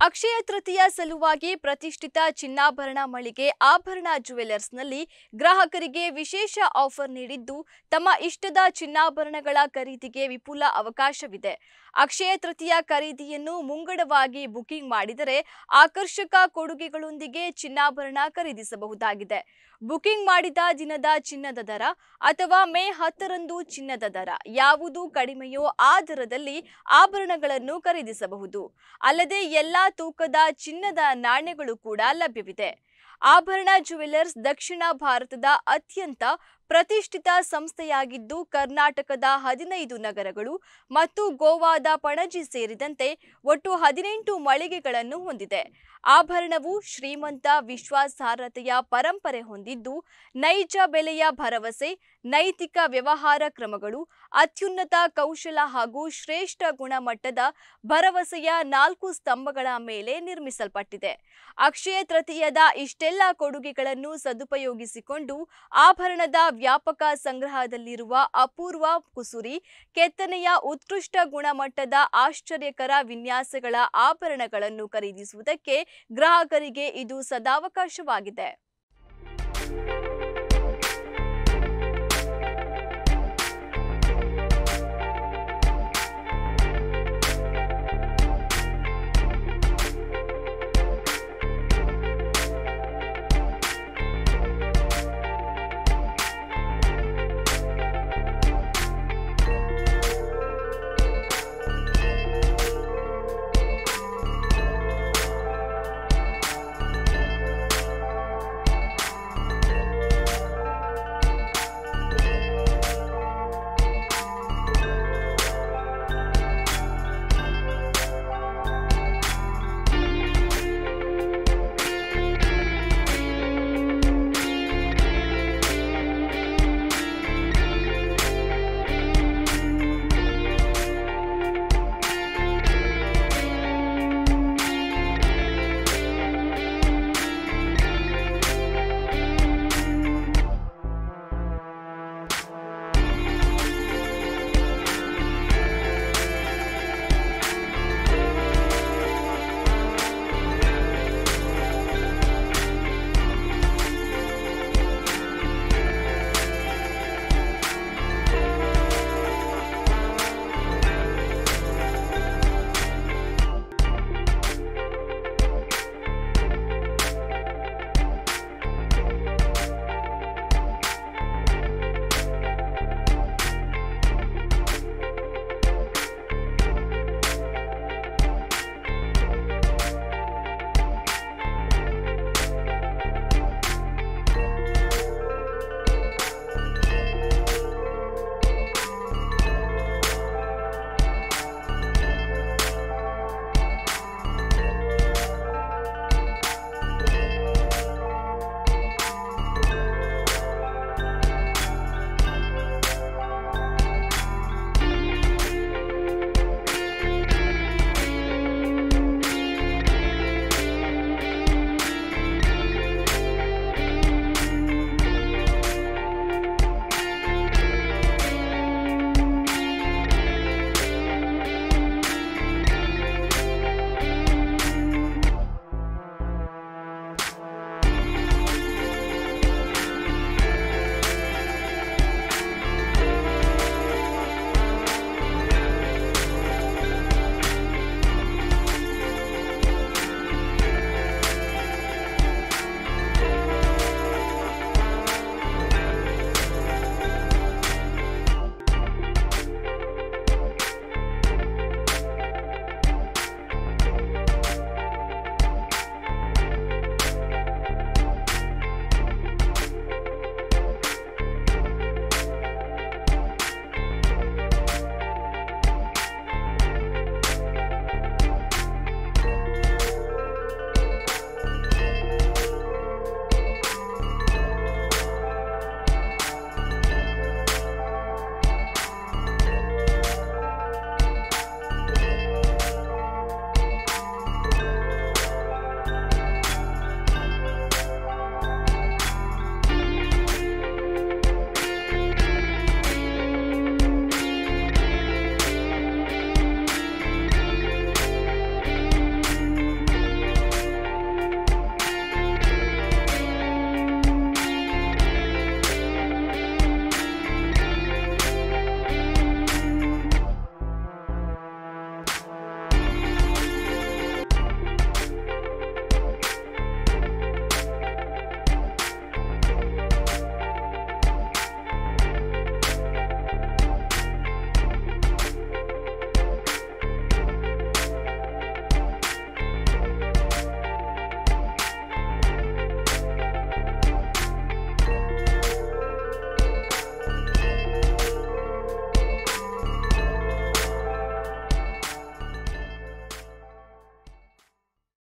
ಅಕ್ಷಯ ತೃತೀಯ ಸಲುವಾಗಿ ಪ್ರತಿಷ್ಠಿತ ಚಿನ್ನಾಭರಣ ಮಳಿಗೆ ಆಭರಣ ಜುವೆಲ್ಲರ್ಸ್ನಲ್ಲಿ ಗ್ರಾಹಕರಿಗೆ ವಿಶೇಷ ಆಫರ್ ನೀಡಿದ್ದು ತಮ್ಮ ಇಷ್ಟದ ಚಿನ್ನಾಭರಣಗಳ ಖರೀದಿಗೆ ವಿಪುಲ ಅವಕಾಶವಿದೆ ಅಕ್ಷಯ ತೃತೀಯ ಖರೀದಿಯನ್ನು ಮುಂಗಡವಾಗಿ ಬುಕಿಂಗ್ ಮಾಡಿದರೆ ಆಕರ್ಷಕ ಕೊಡುಗೆಗಳೊಂದಿಗೆ ಚಿನ್ನಾಭರಣ ಖರೀದಿಸಬಹುದಾಗಿದೆ ಬುಕಿಂಗ್ ಮಾಡಿದ ದಿನದ ಚಿನ್ನದ ದರ ಅಥವಾ ಮೇ ಹತ್ತರಂದು ಚಿನ್ನದ ದರ ಯಾವುದು ಕಡಿಮೆಯೋ ಆ ದರದಲ್ಲಿ ಆಭರಣಗಳನ್ನು ಖರೀದಿಸಬಹುದು ಅಲ್ಲದೆ ಎಲ್ಲಾ ತೂಕದ ಚಿನ್ನದ ನಾಣ್ಯಗಳು ಕೂಡ ಲಭ್ಯವಿದೆ ಆಭರಣ ಜುವೆಲ್ಲರ್ಸ್ ದಕ್ಷಿಣ ಭಾರತದ ಅತ್ಯಂತ ಪ್ರತಿಷ್ಠಿತ ಸಂಸ್ಥೆಯಾಗಿದ್ದು ಕರ್ನಾಟಕದ ಹದಿನೈದು ನಗರಗಳು ಮತ್ತು ಗೋವಾದ ಪಣಜಿ ಸೇರಿದಂತೆ ಒಟ್ಟು ಹದಿನೆಂಟು ಮಳಿಗೆಗಳನ್ನು ಹೊಂದಿದೆ ಆಭರಣವು ಶ್ರೀಮಂತ ವಿಶ್ವಾಸಾರ್ಹತೆಯ ಪರಂಪರೆ ಹೊಂದಿದ್ದು ನೈಜ ಬೆಲೆಯ ಭರವಸೆ ನೈತಿಕ ವ್ಯವಹಾರ ಕ್ರಮಗಳು ಅತ್ಯುನ್ನತ ಕೌಶಲ ಹಾಗೂ ಶ್ರೇಷ್ಠ ಗುಣಮಟ್ಟದ ಭರವಸೆಯ ನಾಲ್ಕು ಸ್ತಂಭಗಳ ಮೇಲೆ ನಿರ್ಮಿಸಲ್ಪಟ್ಟಿದೆ ಅಕ್ಷಯ ತೃತೀಯದ ಇಷ್ಟೆಲ್ಲ ಕೊಡುಗೆಗಳನ್ನು ಸದುಪಯೋಗಿಸಿಕೊಂಡು ಆಭರಣದ ವ್ಯಾಪಕ ಸಂಗ್ರಹದಲ್ಲಿರುವ ಅಪೂರ್ವ ಕುಸುರಿ ಕೆತ್ತನೆಯ ಉತ್ಕೃಷ್ಟ ಗುಣಮಟ್ಟದ ಆಶ್ಚರ್ಯಕರ ವಿನ್ಯಾಸಗಳ ಆಭರಣಗಳನ್ನು ಖರೀದಿಸುವುದಕ್ಕೆ ಗ್ರಾಹಕರಿಗೆ ಇದು ಸದಾವಕಾಶವಾಗಿದೆ